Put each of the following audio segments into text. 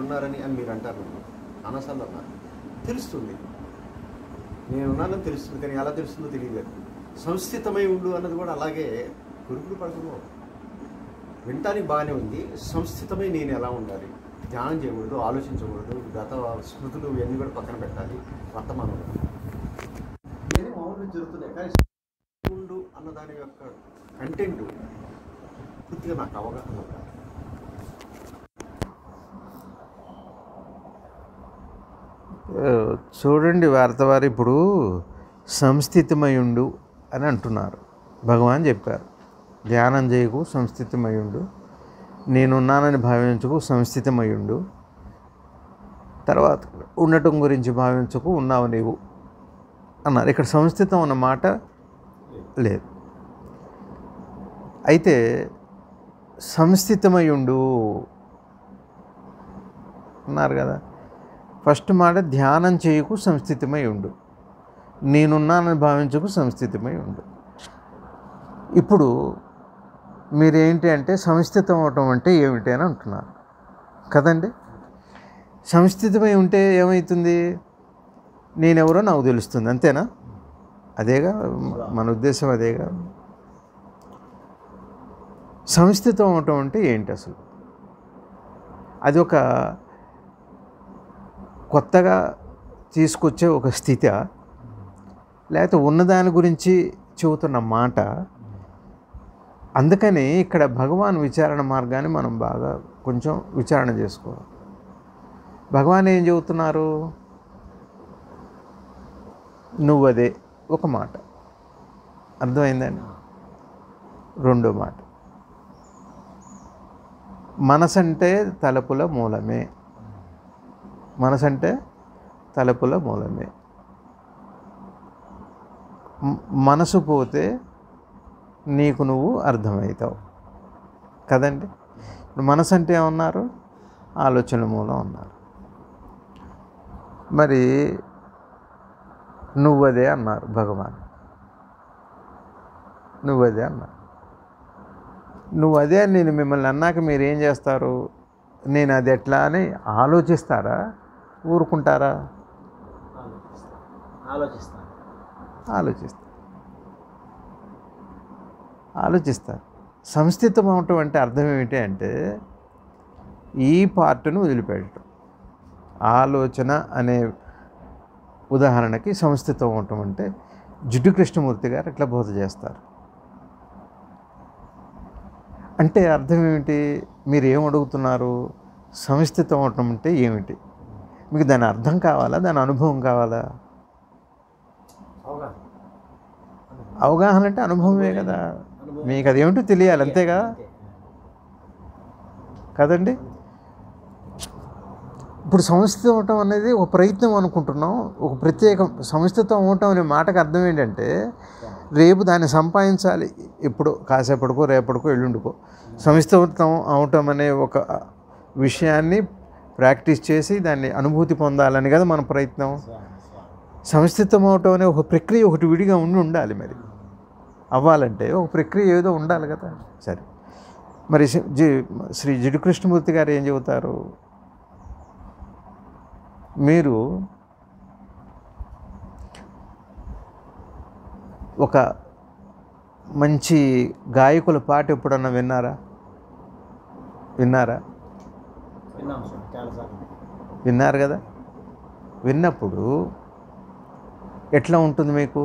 ఉన్నారని అని మీరు అంటారు అనసార్లు అన్నారు తెలుస్తుంది నేనున్నానని తెలుస్తుంది కానీ ఎలా తెలుస్తుందో తెలియదు సంస్థితమై ఉండు అన్నది కూడా అలాగే కురుకుడు పడుతుందో వినటానికి బాగానే ఉంది సంస్థితమై నేను ఎలా ఉండాలి ధ్యానం చేయకూడదు ఆలోచించకూడదు గత స్మృతులు ఇవన్నీ కూడా పక్కన పెట్టాలి వర్తమానం ఇవన్నీ మామూలుగా జరుగుతున్నాయి కానీ ఉండు అన్న దాని యొక్క కంటెంట్ పూర్తిగా నాకు అవగాహన కాదు ఆ, చూడండి వార్తవారు ఇప్పుడు సంస్థితమయుండు అని అంటున్నారు భగవాన్ చెప్పారు ధ్యానం చేయకు సంస్థితమయుండు నేనున్నానని భావించకు సంస్థితమయుండు తర్వాత ఉండటం గురించి భావించకు ఉన్నావు నీవు అన్నారు ఇక్కడ సంస్థితం అన్న మాట లేదు అయితే సంస్థితమయుండు అన్నారు కదా ఫస్ట్ మాట ధ్యానం చేయకు సంస్థితమై ఉండు నేనున్నానని భావించకు సంస్థితమై ఉండు ఇప్పుడు మీరేంటి అంటే సంస్థితం అవటం అంటే ఏమిటి అని అంటున్నారు కదండి సంస్థితమై ఉంటే ఏమవుతుంది నేనెవరో నాకు తెలుస్తుంది అంతేనా అదేగా మన ఉద్దేశం అదేగా సంస్థితం అవటం అంటే ఏంటి అసలు అది ఒక కొత్తగా తీసుకొచ్చే ఒక స్థితి లేకపోతే ఉన్నదాని గురించి చెబుతున్న మాట అందుకని ఇక్కడ భగవాన్ విచారణ మార్గాన్ని మనం బాగా కొంచెం విచారణ చేసుకోవాలి భగవాన్ ఏం చెబుతున్నారు నువ్వదే ఒక మాట అర్థమైందండి రెండో మాట మనసంటే తలపుల మూలమే మనసంటే తలుపుల మూలమే మ- మనసు పోతే నీకు నువ్వు అర్థమవుతావు కదండి ఇప్పుడు మనసు అంటే ఏమన్నారు ఆలోచన మూలం ఉన్నారు మరి నువ్వదే అన్నారు భగవాన్ నువ్వదే అన్నారు నువ్వు అదే అని నేను మిమ్మల్ని అన్నాక మీరు ఏం చేస్తారు నేను అది ఎట్లా అని ఆలోచిస్తారా ఊరుకుంటారా ఆలోచిస్తాను ఆలోచిస్తారు ఆలోచిస్తారు సంస్థితం అవటం అంటే అర్థం ఏమిటి అంటే ఈ పార్ట్ను వదిలిపెట్టడం ఆలోచన అనే ఉదాహరణకి సంస్థితం అవటం అంటే జిడ్డు కృష్ణమూర్తి గారు ఇట్లా బోధ చేస్తారు అంటే అర్థం ఏమిటి మీరు ఏం అడుగుతున్నారు సంస్థితం అవటం అంటే ఏమిటి మీకు దాని అర్థం కావాలా దాని అనుభవం కావాలా అవగాహన అవగాహన అంటే అనుభవమే కదా మీకు అదేమిటో తెలియాలి అంతేగా అంతే. కదండి ఇప్పుడు సంస్థితం అవటం అనేది ఒక ప్రయత్నం అనుకుంటున్నాం ఒక ప్రత్యేక సంస్థితం అవటం అనే మాటకు అర్థం ఏంటంటే రేపు దాన్ని సంపాదించాలి ఇప్పుడు కాసేపటికో రేపటికో ఎల్లుండికో సంస్థితం అవటం అనే ఒక విషయాన్ని ప్రాక్టీస్ చేసి దాన్ని అనుభూతి పొందాలని కదా మన ప్రయత్నం స్వామి, స్వామి. సంస్థితం అవటం అనే ఒక ప్రక్రియ ఒకటి విడిగా ఉండి ఉండాలి మరి అవ్వాలంటే ఒక ప్రక్రియ ఏదో ఉండాలి కదా సరే మరి శ్రీ- జి శ్రీ జిడ్డు కృష్ణమూర్తి గారు ఏం చెబుతారు మీరు ఒక మంచి గాయకుల పాట ఎప్పుడన్నా విన్నారా విన్నారా విన్నాం స్వామి చాలాసార్లు విన్నారు కదా విన్నప్పుడు ఎట్లా ఉంటుంది మీకు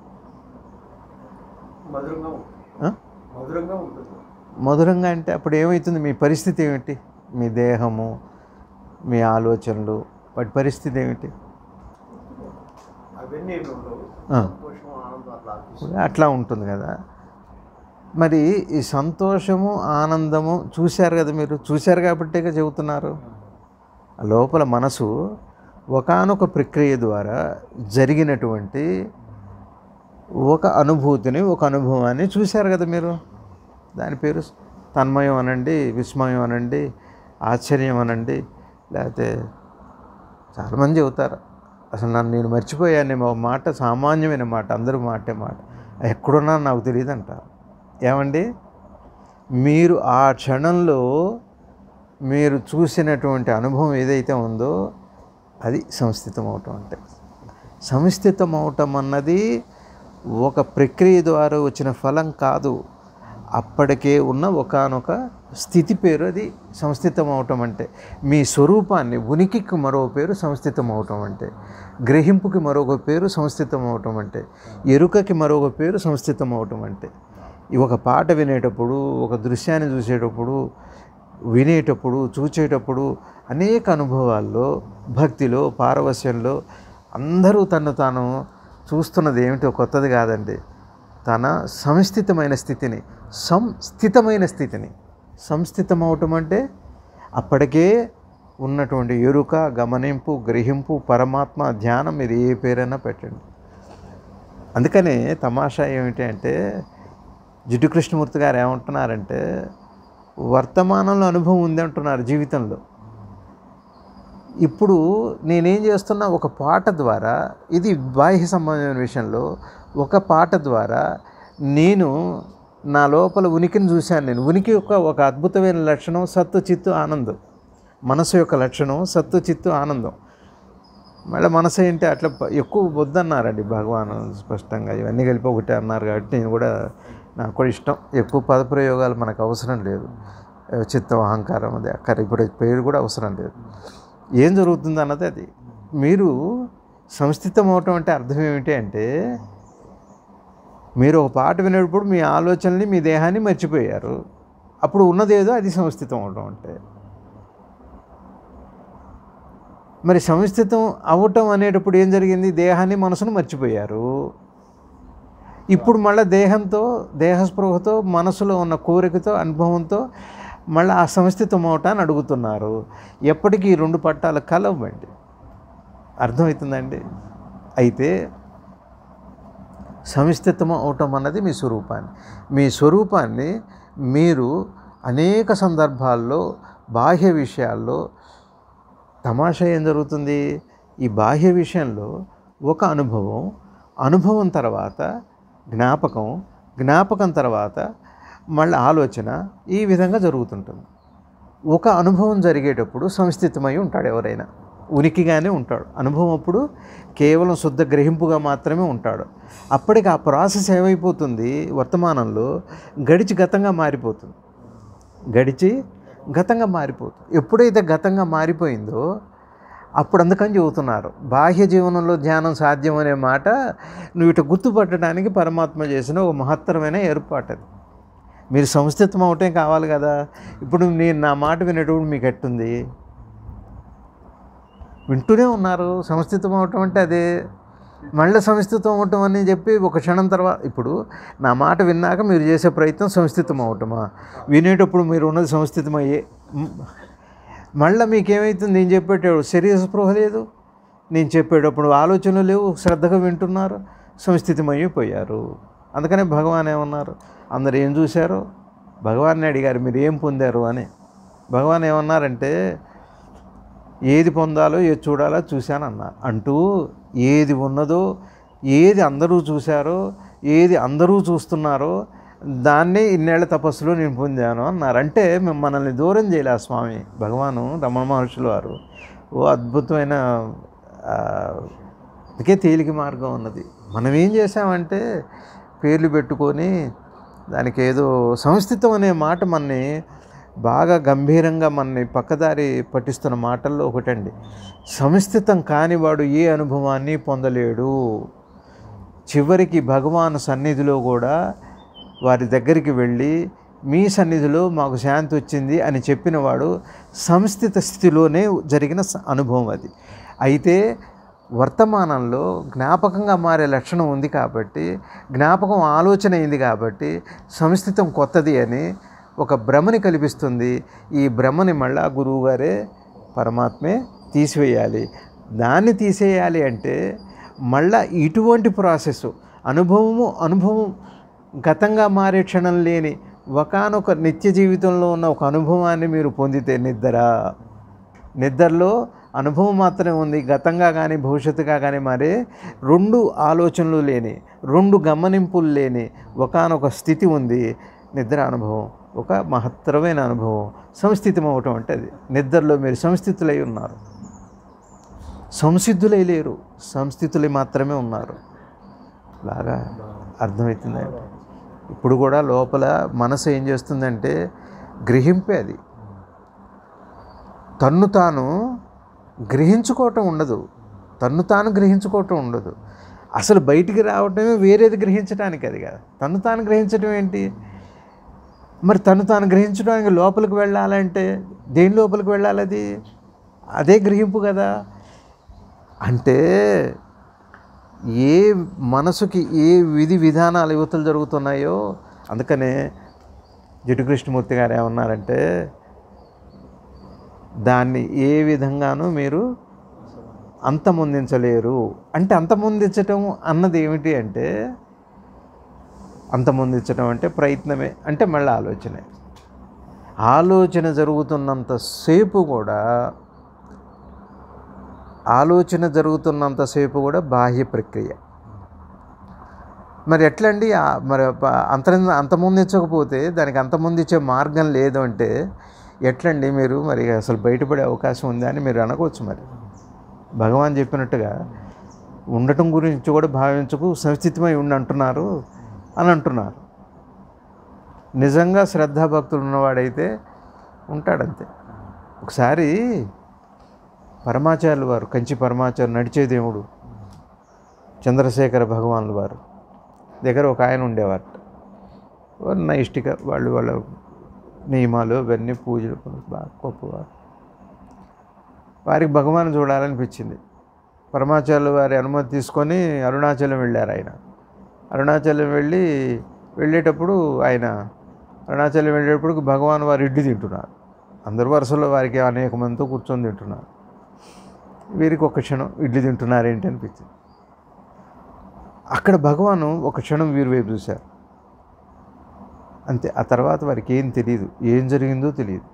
మధురంగా ఉంటుంది ఆ? మధురంగా ఉంటుంది మధురంగా అంటే అప్పుడు ఏమవుతుంది మీ పరిస్థితి ఏమిటి మీ దేహము మీ ఆలోచనలు వాటి పరిస్థితి ఏమిటి అవన్నీ ఏమి ఉండవు ఆ. సంతోషం ఆనందం అట్లా అనిపిస్తుంది. అట్లా ఉంటుంది కదా మరి ఈ సంతోషము ఆనందము చూశారు కదా మీరు చూశారు కాబట్టే చెబుతున్నారు ఆ లోపల మనసు ఒకానొక ప్రక్రియ ద్వారా జరిగినటువంటి ఒక అనుభూతిని ఒక అనుభవాన్ని చూశారు కదా మీరు దాని పేరు తన్మయం అనండి విస్మయం అనండి ఆశ్చర్యం అనండి లేకపోతే చాలామంది చెబుతారు అసలు నన్ను నేను మర్చిపోయాను ఒక మాట సామాన్యమైన మాట అందరూ మాటే మాట ఎక్కడున్నా నాకు తెలియదు అంటారు ఏమండి మీరు ఆ క్షణంలో మీరు చూసినటువంటి అనుభవం ఏదైతే ఉందో అది సంస్థితం అవటం అంటే సంస్థితం అవటం అన్నది ఒక ప్రక్రియ ద్వారా వచ్చిన ఫలం కాదు అప్పటికే ఉన్న ఒకానొక స్థితి పేరు అది సంస్థితం అవటం అంటే మీ స్వరూపాన్ని ఉనికికి మరో పేరు సంస్థితం అవటం అంటే గ్రహింపుకి మరొక పేరు సంస్థితం అవటం అంటే ఎరుకకి మరొక పేరు సంస్థితం అవటం అంటే ఈ ఒక పాట వినేటప్పుడు ఒక దృశ్యాన్ని చూసేటప్పుడు వినేటప్పుడు చూచేటప్పుడు అనేక అనుభవాల్లో భక్తిలో పారవస్యంలో అందరూ తను తాను చూస్తున్నది ఏమిటో కొత్తది కాదండి తన సంస్థితమైన స్థితిని సంస్థితమైన స్థితిని సంస్థితం అవటం అంటే అప్పటికే ఉన్నటువంటి ఎరుక గమనింపు గ్రహింపు పరమాత్మ ధ్యానం మీరు ఏ పేరైనా పెట్టండి అందుకనే తమాషా ఏమిటి అంటే జిడ్డు కృష్ణమూర్తి గారు ఏమంటున్నారంటే వర్తమానంలో అనుభవం ఉంది అంటున్నారు జీవితంలో ఇప్పుడు నేనేం చేస్తున్నా ఒక పాట ద్వారా ఇది బాహ్య సంబంధమైన విషయంలో ఒక పాట ద్వారా నేను నా లోపల ఉనికిని చూశాను నేను ఉనికి యొక్క ఒక అద్భుతమైన లక్షణం సత్తు చిత్తు ఆనందం మనసు యొక్క లక్షణం సత్తు చిత్తు ఆనందం మళ్ళీ మనసు ఏంటి అట్లా ప- ఎక్కువ వద్దన్నారండి భగవాన్ స్పష్టంగా ఇవన్నీ కలిపి ఒకటే అన్నారు కాబట్టి నేను కూడా నాకు కూడా ఇష్టం ఎక్కువ పదప్రయోగాలు మనకు అవసరం లేదు ఏ, చిత్తం అహంకారం అది అక్కడ ఇప్పుడు పేరు కూడా అవసరం లేదు ఏం జరుగుతుంది అన్నది అది మీరు సంస్థితం అవటం అంటే అర్థం ఏమిటి అంటే మీరు ఒక పాట వినేటప్పుడు మీ ఆలోచనని మీ దేహాన్ని మర్చిపోయారు అప్పుడు ఉన్నదేదో అది సంస్థితం అవటం అంటే మరి సంస్థితం అవటం అనేటప్పుడు ఏం జరిగింది దేహాన్ని మనసును మర్చిపోయారు ఇప్పుడు మళ్ళీ దేహంతో దేహస్పృహతో మనసులో ఉన్న కోరికతో అనుభవంతో మళ్ళీ ఆ సంస్థితం అవటాన్ని అడుగుతున్నారు ఎప్పటికీ ఈ రెండు పట్టాలు కలవండి అర్థమవుతుందండి అయితే సంస్థితం అవటం అన్నది మీ స్వరూపాన్ని మీ స్వరూపాన్ని మీరు అనేక సందర్భాల్లో బాహ్య విషయాల్లో తమాషా ఏం జరుగుతుంది ఈ బాహ్య విషయంలో ఒక అనుభవం అనుభవం తర్వాత జ్ఞాపకం జ్ఞాపకం తర్వాత మళ్ళీ ఆలోచన ఈ విధంగా జరుగుతుంటుంది ఒక అనుభవం జరిగేటప్పుడు సంస్థితమై ఉంటాడు ఎవరైనా ఉనికిగానే ఉంటాడు అనుభవం అప్పుడు కేవలం శుద్ధ గ్రహింపుగా మాత్రమే ఉంటాడు అప్పటికి ఆ ప్రాసెస్ ఏమైపోతుంది వర్తమానంలో గడిచి గతంగా మారిపోతుంది గడిచి గతంగా మారిపోతుంది ఎప్పుడైతే గతంగా మారిపోయిందో అప్పుడు అందుకని చెబుతున్నారు బాహ్య జీవనంలో ధ్యానం సాధ్యం అనే మాట నువ్వు ఇటు గుర్తుపట్టడానికి పరమాత్మ చేసిన ఒక మహత్తరమైన ఏర్పాటు అది మీరు సంస్థితం అవటం కావాలి కదా ఇప్పుడు నేను నా మాట వినేటప్పుడు మీకు ఎట్టుంది వింటూనే ఉన్నారు సంస్థితం అవటం అంటే అదే మళ్ళీ సంస్థితం అవటం అని చెప్పి ఒక క్షణం తర్వాత ఇప్పుడు నా మాట విన్నాక మీరు చేసే ప్రయత్నం సంస్థితం అవటమా వినేటప్పుడు మీరు ఉన్నది సంస్థితమయ్యే మ్, మళ్ళీ మీకేమవుతుంది నేను చెప్పేటప్పుడు శరీర స్పృహ లేదు నేను చెప్పేటప్పుడు ఆలోచనలు లేవు శ్రద్ధగా వింటున్నారు సంస్థితమైపోయారు అందుకనే భగవాన్ ఏమన్నారు అందరు ఏం చూశారు భగవాన్ని అడిగారు మీరు ఏం పొందారు అని భగవాన్ ఏమన్నారంటే ఏది పొందాలో ఏది చూడాలో చూశానన్నారు అంటూ ఏది ఉన్నదో ఏది అందరూ చూశారో ఏది అందరూ చూస్తున్నారో దాన్నే ఇన్నేళ్ల తపస్సులో నేను పొందాను అన్నారు అంటే మేము మనల్ని దూరం చేయలే ఆ స్వామి భగవాను రమణ మహర్షులు వారు ఓ అద్భుతమైన ఆ, అందుకే తేలిక మార్గం ఉన్నది మనం ఏం చేసామంటే పేర్లు పెట్టుకొని దానికి ఏదో సంస్థితం అనే మాట మనని బాగా గంభీరంగా మనని పక్కదారి పట్టిస్తున్న మాటల్లో ఒకటండి సంస్థితం కానివాడు ఏ అనుభవాన్ని పొందలేడు చివరికి భగవాను సన్నిధిలో కూడా వారి దగ్గరికి వెళ్ళి మీ సన్నిధిలో మాకు శాంతి వచ్చింది అని చెప్పినవాడు సంస్థిత స్థితిలోనే జరిగిన స- అనుభవం అది అయితే వర్తమానంలో జ్ఞాపకంగా మారే లక్షణం ఉంది కాబట్టి జ్ఞాపకం ఆలోచన అయింది కాబట్టి సంస్థితం కొత్తది అని ఒక భ్రమని కల్పిస్తుంది ఈ భ్రమని మళ్ళా గురువుగారే పరమాత్మే తీసివేయాలి దాన్ని తీసేయాలి అంటే మళ్ళా ఇటువంటి ప్రాసెస్ అనుభవము అనుభవం గతంగా మారే క్షణం లేని ఒకనొక నిత్య జీవితంలో ఉన్న ఒక అనుభవాన్ని మీరు పొందితే నిద్ర నిద్రలో అనుభవం మాత్రమే ఉంది గతంగా కానీ భవిష్యత్తుగా కానీ మారే రెండు ఆలోచనలు లేని రెండు గమనింపులు లేని ఒకనొక స్థితి ఉంది నిద్ర అనుభవం ఒక మహత్తరమైన అనుభవం సంస్థితం అవటం అంటే అది నిద్రలో మీరు సంస్థితులై ఉన్నారు సంసిద్ధులై లేరు సంస్థితులై మాత్రమే ఉన్నారు బాగా అర్థమవుతుంది ఇప్పుడు కూడా లోపల మనసు ఏం చేస్తుందంటే గ్రహింపే అది తన్ను తాను గ్రహించుకోవటం ఉండదు తన్ను తాను గ్రహించుకోవటం ఉండదు అసలు బయటికి రావటమే వేరేది గ్రహించడానికి అది కదా తను తాను గ్రహించడం ఏంటి మరి తను తాను గ్రహించడానికి లోపలికి వెళ్ళాలంటే దేని లోపలికి వెళ్ళాలి అది అదే గ్రహింపు కదా అంటే ఏ మనసుకి ఏ విధి విధానాలు యువతలు జరుగుతున్నాయో అందుకనే జటు కృష్ణమూర్తి గారు ఏమన్నారంటే దాన్ని ఏ విధంగానూ మీరు అంతమొందించలేరు అంటే అంతమొందించటం అన్నది ఏమిటి అంటే అంతమొందించడం అంటే ప్రయత్నమే అంటే మళ్ళీ ఆలోచనే ఆలోచన జరుగుతున్నంతసేపు కూడా ఆలోచన జరుగుతున్నంతసేపు కూడా బాహ్య ప్రక్రియ మరి ఎట్లండి ఆ- మరి ప- అంతరం అంతమొందించకపోతే దానికి అంతమొందించే మార్గం లేదు అంటే ఎట్లండి మీరు మరి అసలు బయటపడే అవకాశం ఉందా అని మీరు అనుకోవచ్చు మరి భగవాన్ చెప్పినట్టుగా ఉండటం గురించి కూడా భావించకు సంస్థితమై ఉండి అంటున్నారు అని అంటున్నారు నిజంగా శ్రద్ధాభక్తులు ఉన్నవాడైతే ఉంటాడంతే ఒకసారి పరమాచార్యులు వారు కంచి పరమాచార్య నడిచే దేవుడు చంద్రశేఖర భగవానులు వారు దగ్గర ఒక ఆయన ఉండేవారు వారు నైష్టిక వాళ్ళు వాళ్ళ నియమాలు అవన్నీ పూజలు బాగా గొప్పవారు వారికి భగవాన్ చూడాలనిపించింది పరమాచార్యులు వారి అనుమతి తీసుకొని అరుణాచలం వెళ్ళారు ఆయన అరుణాచలం వెళ్ళి వెళ్ళేటప్పుడు ఆయన అరుణాచలం వెళ్ళేటప్పుడు భగవాన్ వారు ఇడ్లీ తింటున్నారు అందరు వరుసలో వారికి అనేక మందితో కూర్చొని తింటున్నారు వీరికి ఒక క్షణం ఇడ్లీ తింటున్నారు ఏంటి అనిపించింది అక్కడ భగవాను ఒక క్షణం వీరి వైపు చూశారు అంతే ఆ తర్వాత వారికి ఏం తెలియదు ఏం జరిగిందో తెలియదు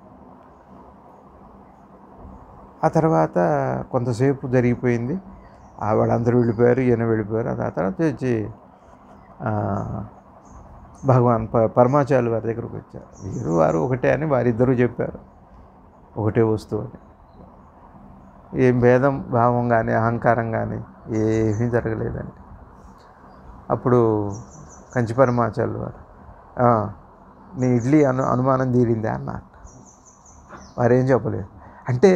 ఆ తర్వాత కొంతసేపు జరిగిపోయింది ఆ వాళ్ళందరూ వెళ్ళిపోయారు ఈయన వెళ్ళిపోయారు ఆ తర్వాత వచ్చి ఆ, భగవాన్ ప పరమాచార్యులు వారి దగ్గరకు వచ్చారు వీరు వారు ఒకటే అని వారిద్దరూ చెప్పారు ఒకటే వస్తువు అని ఏం భేదం భావం కానీ అహంకారం కానీ ఏమీ జరగలేదండి అప్పుడు కంచి పరమాచార్యులు వారు "ఆ, నీ ఇడ్లీ అను అనుమానం తీరిందా అన్నారు వారేం చెప్పలేదు అంటే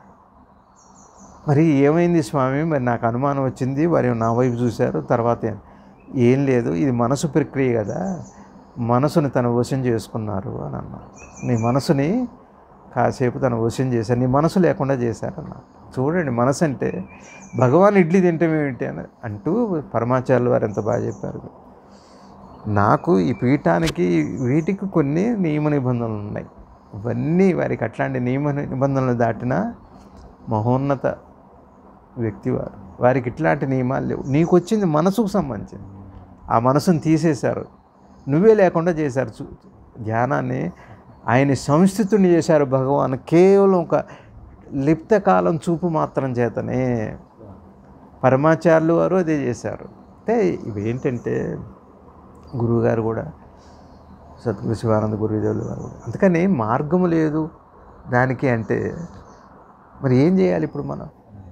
మరి ఏమైంది స్వామి మరి నాకు అనుమానం వచ్చింది వారు నా వైపు చూశారు తర్వాత ఏం- ఏం లేదు ఇది మనసు ప్రక్రియ కదా మనసుని తన వశం చేసుకున్నారు అని అన్నారు నీ మనసుని కాసేపు తన వశం చేశారు నీ మనసు లేకుండా చేశారన్నారు చూడండి మనసు అంటే భగవాన్ ఇడ్లీ తింటాం ఏమిటి అని అంటూ పరమాచార్యులు వారు ఎంత బాగా చెప్పారు నాకు ఈ పీఠానికి వీటికి కొన్ని నియమ నిబంధనలు ఉన్నాయి ఇవన్నీ వారికి అట్లాంటి నియమ నిబంధనలు దాటిన మహోన్నత వ్యక్తి వారు వారికి ఇట్లాంటి నియమాలు లేవు నీకు వచ్చింది మనసుకు సంబంధించింది ఆ మనసును తీసేశారు నువ్వే లేకుండా చేశారు చూ ధ్యానాన్ని ఆయన సంస్థితుని చేశారు భగవాన్ కేవలం ఒక లిప్త కాలం చూపు మాత్రం చేతనే పరమాచార్యులు వారు అదే చేశారు అంటే ఇవేంటంటే గురువుగారు కూడా సద్గురు శివానంద గురుదేవులు గారు కూడా అందుకని మార్గము లేదు దానికి అంటే మరి ఏం చేయాలి ఇప్పుడు మనం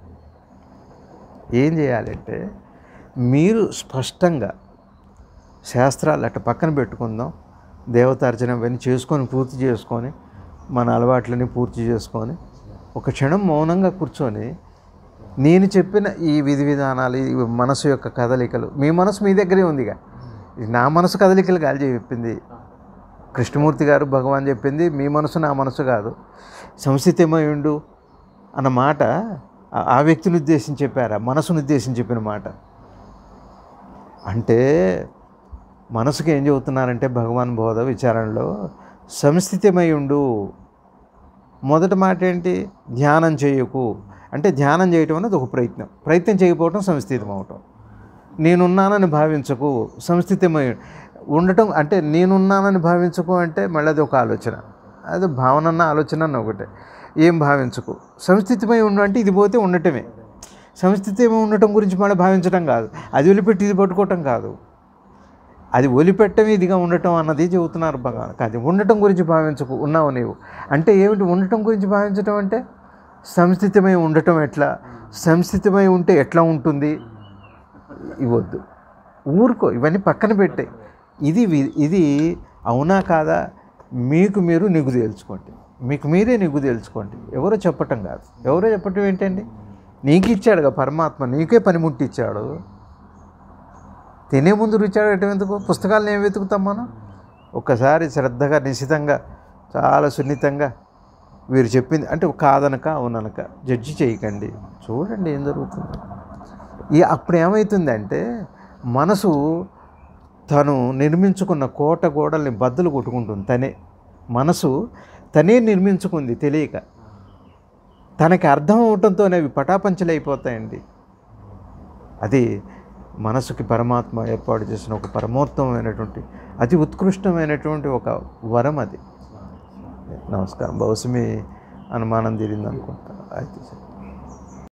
ఏం చేయాలంటే మీరు స్పష్టంగా శాస్త్రాలు అట్ట పక్కన పెట్టుకుందాం దేవతార్చన ఇవన్నీ చేసుకొని పూర్తి చేసుకొని మన అలవాట్లని పూర్తి చేసుకొని ఒక క్షణం మౌనంగా కూర్చొని నేను చెప్పిన ఈ విధి విధానాలు ఈ మనసు యొక్క కదలికలు మీ మనసు మీ దగ్గరే ఉందిగా ఇది నా మనసు కదలికలు గాలి చెప్పింది కృష్ణమూర్తి గారు భగవాన్ చెప్పింది మీ మనసు నా మనసు కాదు సంస్థితమై ఉండు అన్న మాట ఆ- ఆ వ్యక్తిని ఉద్దేశించి చెప్పారా మనసును ఉద్దేశించి చెప్పిన మాట అంటే మనసుకి ఏం చెబుతున్నారంటే భగవాన్ బోధ విచారణలో సంస్థితమై ఉండు మొదటి మాట ఏంటి ధ్యానం చేయకు అంటే ధ్యానం చేయటం అనేది ఒక ప్రయత్నం ప్రయత్నం చేయకపోవటం సంస్థితం అవటం నేనున్నానని భావించకు సంస్థితమై ఉండటం అంటే నేనున్నానని భావించకు అంటే మళ్ళీ అది ఒక ఆలోచన అది భావన అన్న ఆలోచన అన్న ఒకటే ఏం భావించకు సంస్థితమై ఉండు అంటే ఇది పోతే ఉండటమే సంస్థితమై ఉండటం గురించి మళ్ళీ భావించడం కాదు అది వదిలిపెట్టి ఇది పట్టుకోవటం కాదు అది వదిలిపెట్టం ఇదిగా ఉండటం అన్నది చెబుతున్నారు భగవాన్ అది ఉండటం గురించి భావించకు ఉన్నావు నీవు అంటే ఏమిటి ఉండటం గురించి భావించటం అంటే సంస్థితమై ఉండటం ఎట్లా సంస్థితమై ఉంటే ఎట్లా ఉంటుంది ఇవ్వద్దు ఊరుకో ఇవన్నీ పక్కన పెట్టే ఇది వి- ఇది అవునా కాదా మీకు మీరు నిగ్గు తేల్చుకోండి మీకు మీరే నిగ్గు తేల్చుకోండి ఎవరో చెప్పటం కాదు ఎవరో చెప్పటం ఏంటండి నీకు ఇచ్చాడుగా పరమాత్మ నీకే పనిముట్టి ఇచ్చాడు తినే ముందు రుచి అడగటం ఎందుకు పుస్తకాలను ఏం వెతుకుతాం మనం ఒక్కసారి శ్రద్ధగా నిశితంగా చాలా సున్నితంగా వీరు చెప్పింది అంటే కాదనక అవుననక జడ్జి చేయకండి చూడండి ఏం జరుగుతుంది ఈ అప్పుడు ఏమవుతుందంటే మనసు తను నిర్మించుకున్న కోట గోడల్ని బద్దలు కొట్టుకుంటుంది తనే మనసు తనే నిర్మించుకుంది తెలియక తనకి అర్థం అవటంతోనే అవి పటాపంచలైపోతాయండి అది మనసుకి పరమాత్మ ఏర్పాటు చేసిన ఒక పరమోత్తమైనటువంటి అతి ఉత్కృష్టమైనటువంటి ఒక వరం అది నమస్కారం బహుశా మీ అనుమానం తీరింది అనుకుంటా అయితే సరే